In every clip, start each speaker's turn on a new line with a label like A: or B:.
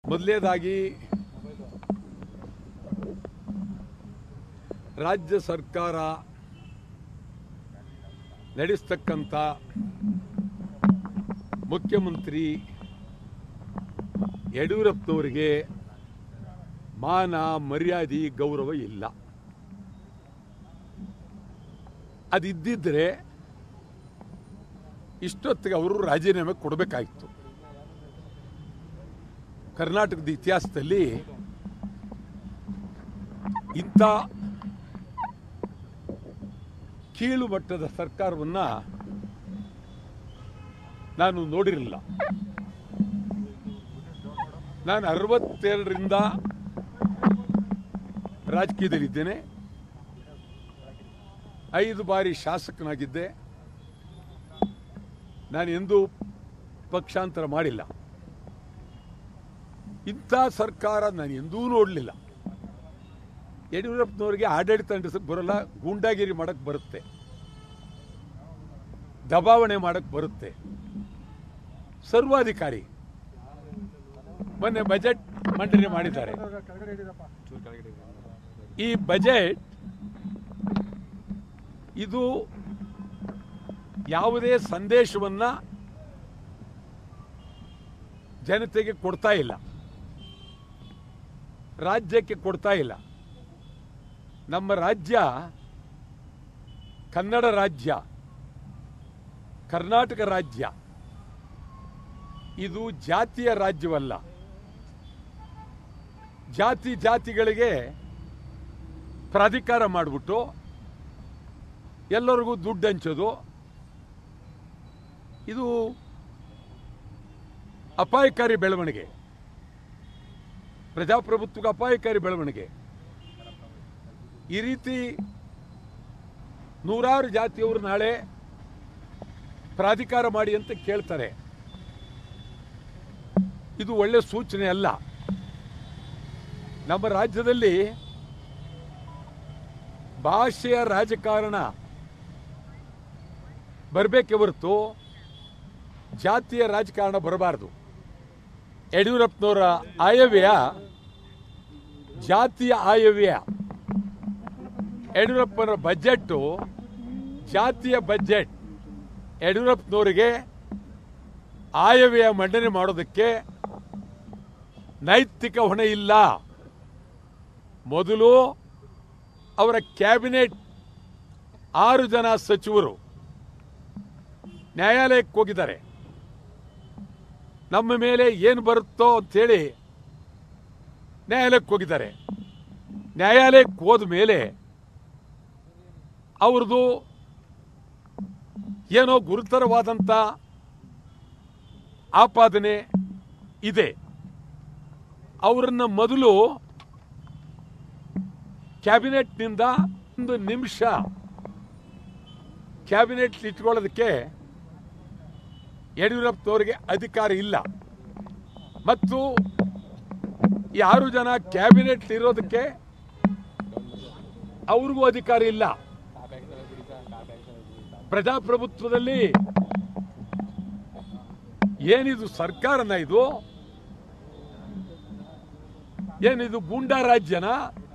A: ಮೊದಲನೇದಾಗಿ ರಾಜ್ಯ ಸರ್ಕಾರ ನಡೆಸ್ತಕ್ಕಂಥ ಮುಖ್ಯಮಂತ್ರಿ ಯಡಿಯೂರಪ್ಪನವರಿಗೆ ಮಾನ ಮರ್ಯಾದೆ ಗೌರವ ಇಲ್ಲ ಅದಿದ್ದಿದ್ರೆ ಇಷ್ಟೊತ್ತಿಗೆ ಅವರು ರಾಜೀನಾಮೆ ಕೊಡಬೇಕಾಗಿತ್ತು ಕರ್ನಾಟಕದ ಇತಿಹಾಸದಲ್ಲಿ ಇಂಥ ಕೀಳು ಮಟ್ಟದ ಸರ್ಕಾರವನ್ನು ನಾನು ನೋಡಿರಲಿಲ್ಲ ನಾನು ಅರವತ್ತೆರಡರಿಂದ ರಾಜಕೀಯದಲ್ಲಿದ್ದೇನೆ ಐದು ಬಾರಿ ಶಾಸಕನಾಗಿದ್ದೆ ನಾನು ಎಂದೂ ಪಕ್ಷಾಂತರ ಮಾಡಿಲ್ಲ ಇಂಥ ಸರ್ಕಾರ ನಾನು ಎಂದೂ ನೋಡಲಿಲ್ಲ ಯಡಿಯೂರಪ್ಪನವರಿಗೆ ಆಡಳಿತ ನಡೆಸಕ್ಕೆ ಬರಲ್ಲ ಗೂಂಡಾಗಿರಿ ಮಾಡಕ್ಕೆ ಬರುತ್ತೆ ದಬಾವಣೆ ಮಾಡಕ್ಕೆ ಬರುತ್ತೆ ಸರ್ವಾಧಿಕಾರಿ ಮೊನ್ನೆ ಬಜೆಟ್ ಮಂಡನೆ ಮಾಡಿದ್ದಾರೆ ಈ ಬಜೆಟ್ ಇದು ಯಾವುದೇ ಸಂದೇಶವನ್ನ ಜನತೆಗೆ ಕೊಡ್ತಾ ಇಲ್ಲ ರಾಜ್ಯಕ್ಕೆ ಕೊಡ್ತಾ ಇಲ್ಲ ನಮ್ಮ ರಾಜ್ಯ ಕನ್ನಡ ರಾಜ್ಯ ಕರ್ನಾಟಕ ರಾಜ್ಯ ಇದು ಜಾತಿಯ ರಾಜ್ಯವಲ್ಲ ಜಾತಿ ಜಾತಿಗಳಿಗೆ ಪ್ರಾಧಿಕಾರ ಮಾಡಿಬಿಟ್ಟು ಎಲ್ಲರಿಗೂ ದುಡ್ಡು ಹಂಚೋದು ಇದು ಅಪಾಯಕಾರಿ ಬೆಳವಣಿಗೆ ಪ್ರಜಾಪ್ರಭುತ್ವಕ್ಕೆ ಅಪಾಯಕಾರಿ ಬೆಳವಣಿಗೆ ಈ ರೀತಿ ನೂರಾರು ಜಾತಿಯವರು ನಾಳೆ ಪ್ರಾಧಿಕಾರ ಮಾಡಿ ಅಂತ ಕೇಳ್ತಾರೆ ಇದು ಒಳ್ಳೆ ಸೂಚನೆ ಅಲ್ಲ ನಮ್ಮ ರಾಜ್ಯದಲ್ಲಿ ಭಾಷೆಯ ರಾಜಕಾರಣ ಬರಬೇಕೆ ಹೊರತು ಜಾತಿಯ ರಾಜಕಾರಣ ಬರಬಾರದು ಯಡಿಯೂರಪ್ಪನವರ ಆಯವ್ಯಯ ಜಾತಿಯ ಆಯವ್ಯಯ ಯಡಿಯೂರಪ್ಪನ ಬಜೆಟ್ಟು ಜಾತಿಯ ಬಜೆಟ್ ಯಡಿಯೂರಪ್ಪನವರಿಗೆ ಆಯವ್ಯಯ ಮಂಡನೆ ಮಾಡೋದಕ್ಕೆ ನೈತಿಕ ಹೊಣೆ ಇಲ್ಲ ಮೊದಲು ಅವರ ಕ್ಯಾಬಿನೆಟ್ ಆರು ಜನ ಸಚಿವರು ನ್ಯಾಯಾಲಯಕ್ಕೆ ಹೋಗಿದ್ದಾರೆ ನಮ್ಮ ಮೇಲೆ ಏನು ಬರುತ್ತೋ ಅಂತೇಳಿ ನ್ಯಾಯಾಲಯಕ್ಕೆ ಹೋಗಿದ್ದಾರೆ ನ್ಯಾಯಾಲಯಕ್ಕೆ ಹೋದ ಮೇಲೆ ಅವ್ರದ್ದು ಏನೋ ಗುರುತರವಾದಂಥ ಆಪಾದನೆ ಇದೆ ಅವರನ್ನ ಮೊದಲು ಕ್ಯಾಬಿನೆಟ್ನಿಂದ ಒಂದು ನಿಮಿಷ ಕ್ಯಾಬಿನೆಟ್ ಇಟ್ಕೊಳ್ಳೋದಕ್ಕೆ ಯಡಿಯೂರಪ್ಪನವರಿಗೆ ಅಧಿಕಾರ ಇಲ್ಲ ಮತ್ತು ಈ ಆರು ಜನ ಕ್ಯಾಬಿನೆಟ್ ಇರೋದಕ್ಕೆ ಅವ್ರಿಗೂ ಅಧಿಕಾರ ಇಲ್ಲ ಪ್ರಜಾಪ್ರಭುತ್ವದಲ್ಲಿ ಏನಿದು ಸರ್ಕಾರನ ಇದು ಏನಿದು ಗೂಂಡಾ ರಾಜ್ಯನ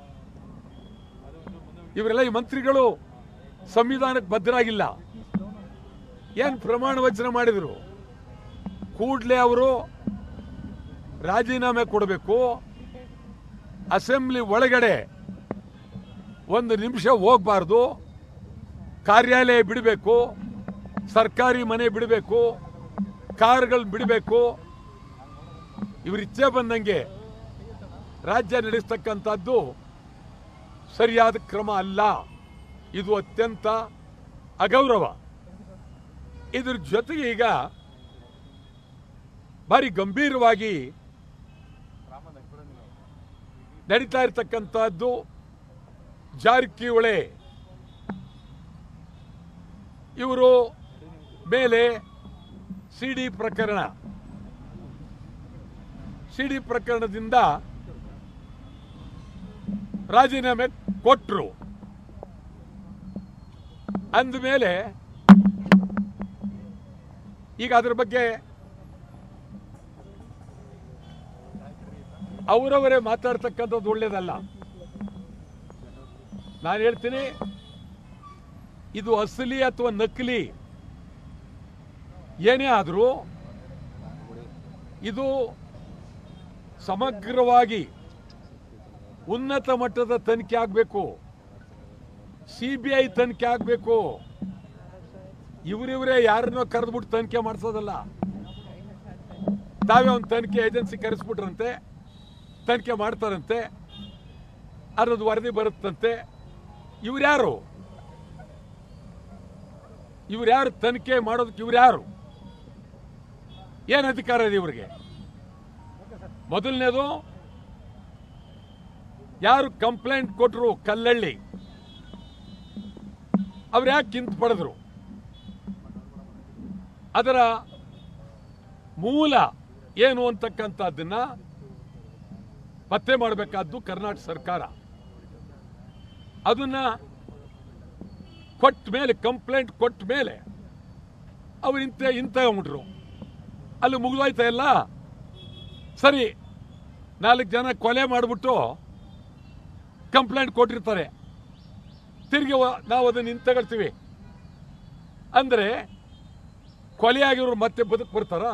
A: ಇವರೆಲ್ಲ ಈ ಮಂತ್ರಿಗಳು ಸಂವಿಧಾನಕ್ಕೆ ಬದ್ಧರಾಗಿಲ್ಲ ಏನ್ ಪ್ರಮಾಣ ವಚನ ಮಾಡಿದ್ರು ಕೂಡಲೇ ಅವರು ರಾಜೀನಾಮೆ ಕೊಡಬೇಕು ಅಸೆಂಬ್ಲಿ ಒಳಗಡೆ ಒಂದು ನಿಮಿಷ ಹೋಗಬಾರ್ದು ಕಾರ್ಯಾಲಯ ಬಿಡಬೇಕು ಸರ್ಕಾರಿ ಮನೆ ಬಿಡಬೇಕು ಕಾರ್ಗಳು ಬಿಡಬೇಕು ಇವ್ರ ಇಚ್ಛೆ ಬಂದಂಗೆ ರಾಜ್ಯ ನಡೆಸ್ತಕ್ಕಂಥದ್ದು ಸರಿಯಾದ ಕ್ರಮ ಅಲ್ಲ ಇದು ಅತ್ಯಂತ ಅಗೌರವ ಇದ್ರ ಜೊತೆಗೆ ಈಗ ಭಾರಿ ಗಂಭೀರವಾಗಿ ನಡೀತಾ ಇರತಕ್ಕಂಥದ್ದು ಜಾರಕಿಹೊಳೆ ಇವರು ಮೇಲೆ ಸಿಡಿ ಪ್ರಕರಣ ಸಿಡಿ ಪ್ರಕರಣದಿಂದ ರಾಜೀನಾಮೆ ಕೊಟ್ಟರು ಅಂದಮೇಲೆ ಈಗ ಅದ್ರ ಬಗ್ಗೆ ಅವರವರೇ ಮಾತಾಡ್ತಕ್ಕಂಥದ್ದು ಒಳ್ಳೇದಲ್ಲ ನಾನು ಹೇಳ್ತೀನಿ ಇದು ಅಸಲಿ ಅಥವಾ ನಕಲಿ ಏನೇ ಆದರೂ ಇದು ಸಮಗ್ರವಾಗಿ ಉನ್ನತ ಮಟ್ಟದ ತನಿಖೆ ಆಗಬೇಕು ಸಿ ಬಿ ಐ ತನಿಖೆ ಆಗಬೇಕು ಇವರಿವರೇ ಯಾರನ್ನೋ ಕರೆದ್ಬಿಟ್ಟು ತನಿಖೆ ಮಾಡಿಸೋದಲ್ಲ ತಾವೇ ಒಂದು ತನಿಖೆ ಏಜೆನ್ಸಿ ಕರೆಸ್ಬಿಟ್ರಂತೆ ತನಿಖೆ ಮಾಡ್ತಾರಂತೆ ಅನ್ನೋದು ವರದಿ ಬರುತ್ತಂತೆ ಇವ್ರ್ಯಾರು ಇವ್ರ್ಯಾರು ತನಿಖೆ ಮಾಡೋದಕ್ಕೆ ಇವ್ರ್ಯಾರು ಏನು ಅಧಿಕಾರ ಇದೆ ಇವ್ರಿಗೆ ಮೊದಲನೇದು ಯಾರು ಕಂಪ್ಲೇಂಟ್ ಕೊಟ್ಟರು ಕಲ್ಲಳ್ಳಿ ಅವ್ರು ಯಾಕೆ ಕಿಂತ್ ಪಡೆದ್ರು ಅದರ ಮೂಲ ಏನು ಅಂತಕ್ಕಂಥದ್ದನ್ನ ಪತ್ತೆ ಮಾಡಬೇಕಾದ್ದು ಕರ್ನಾಟಕ ಸರ್ಕಾರ ಅದನ್ನ ಕೊಟ್ಟ ಮೇಲೆ ಕಂಪ್ಲೇಂಟ್ ಕೊಟ್ಟ ಮೇಲೆ ಅವ್ರು ಇಂತ ಇಂತ ಉಂಟ್ರು ಅಲ್ಲಿ ಮುಗಿದೋಯ್ತಾ ಎಲ್ಲ ಸರಿ ನಾಲ್ಕು ಜನ ಕೊಲೆ ಮಾಡಿಬಿಟ್ಟು ಕಂಪ್ಲೇಂಟ್ ಕೊಟ್ಟಿರ್ತಾರೆ ತಿರುಗಿ ವ- ನಾವು ಅದನ್ನು ಹಿಂತಗೊಳ್ತೀವಿ ಅಂದರೆ ಕೊಲೆಯಾಗಿರೋರು ಮತ್ತೆ ಬದುಕು ಬರ್ತಾರ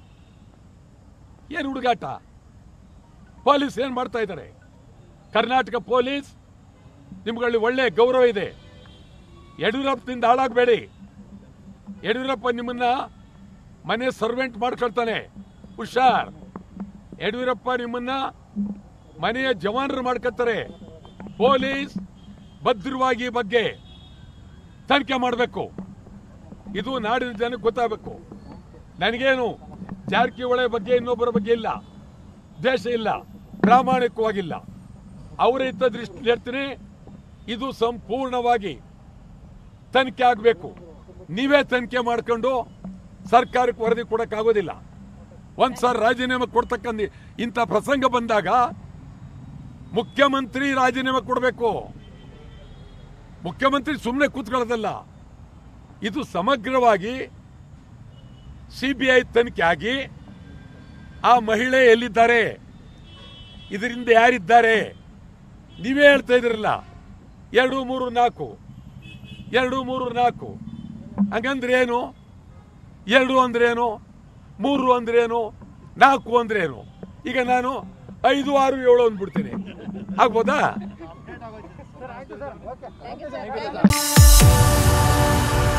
A: ಏನು ಹುಡುಗಾಟ ಪೊಲೀಸ್ ಏನು ಮಾಡ್ತಾ ಇದ್ದಾರೆ ಕರ್ನಾಟಕ ಪೊಲೀಸ್ ನಿಮ್ಗಳಲ್ಲಿ ಒಳ್ಳೆ ಗೌರವ ಇದೆ ಯಡಿಯೂರಪ್ಪನಿಂದ ಹಾಳಾಗಬೇಡಿ ಯಡಿಯೂರಪ್ಪ ನಿಮ್ಮನ್ನ ಮನೆ ಸರ್ವೆಂಟ್ ಮಾಡ್ಕೊಳ್ತಾನೆ ಹುಷಾರ್ ಯಡಿಯೂರಪ್ಪ ನಿಮ್ಮನ್ನ ಮನೆಯ ಜವಾನರು ಮಾಡ್ಕೊಳ್ತಾರೆ ಪೊಲೀಸ್ ಭದ್ರವಾಗಿ ಈ ಬಗ್ಗೆ ತನಿಖೆ ಮಾಡಬೇಕು ಇದು ನಾಡಿನ ಜನಕ್ಕೆ ಗೊತ್ತಾಗಬೇಕು ನನಗೇನು ಜಾರಕಿಹೊಳಿ ಬಗ್ಗೆ ಇನ್ನೊಬ್ಬರ ಬಗ್ಗೆ ಇಲ್ಲ ದೇಶ ಇಲ್ಲ ಪ್ರಾಮಾಣಿಕವಾಗಿಲ್ಲ ಅವರ ಹಿತ ದೃಷ್ಟಿ ಹೇಳ್ತೀನಿ ಇದು ಸಂಪೂರ್ಣವಾಗಿ ತನಿಖೆ ಆಗಬೇಕು ನೀವೇ ತನಿಖೆ ಮಾಡ್ಕೊಂಡು ಸರ್ಕಾರಕ್ಕೆ ವರದಿ ಕೊಡಕ್ಕಾಗೋದಿಲ್ಲ ಒಂದ್ಸಾರಿ ರಾಜೀನಾಮೆ ಕೊಡ್ತಕ್ಕಂಥ ಇಂಥ ಪ್ರಸಂಗ ಬಂದಾಗ ಮುಖ್ಯಮಂತ್ರಿ ರಾಜೀನಾಮೆ ಕೊಡಬೇಕು ಮುಖ್ಯಮಂತ್ರಿ ಸುಮ್ಮನೆ ಕೂತ್ಕೊಳ್ಳೋದಲ್ಲ ಇದು ಸಮಗ್ರವಾಗಿ ಸಿಬಿಐ ತನಿಖೆ ಆಗಿ ಆ ಮಹಿಳೆ ಎಲ್ಲಿದ್ದಾರೆ ಇದರಿಂದ ಯಾರಿದ್ದಾರೆ ನೀವೇ ಹೇಳ್ತಾ ಇದ್ರಲ್ಲ ಎರಡು ಮೂರು ನಾಲ್ಕು ಎರಡು ಮೂರು ನಾಲ್ಕು ಹಂಗಂದ್ರೆ ಏನು ಎರಡು ಅಂದ್ರೆ ಏನು ಮೂರು ಅಂದ್ರೆ ಏನು ನಾಲ್ಕು ಅಂದ್ರೆ ಏನು ಈಗ ನಾನು ಐದು ಆರು ಏಳು ಅಂದ್ಬಿಡ್ತೀನಿ ಆಗ್ಬೋದಾ
B: Thank you, sir. Okay.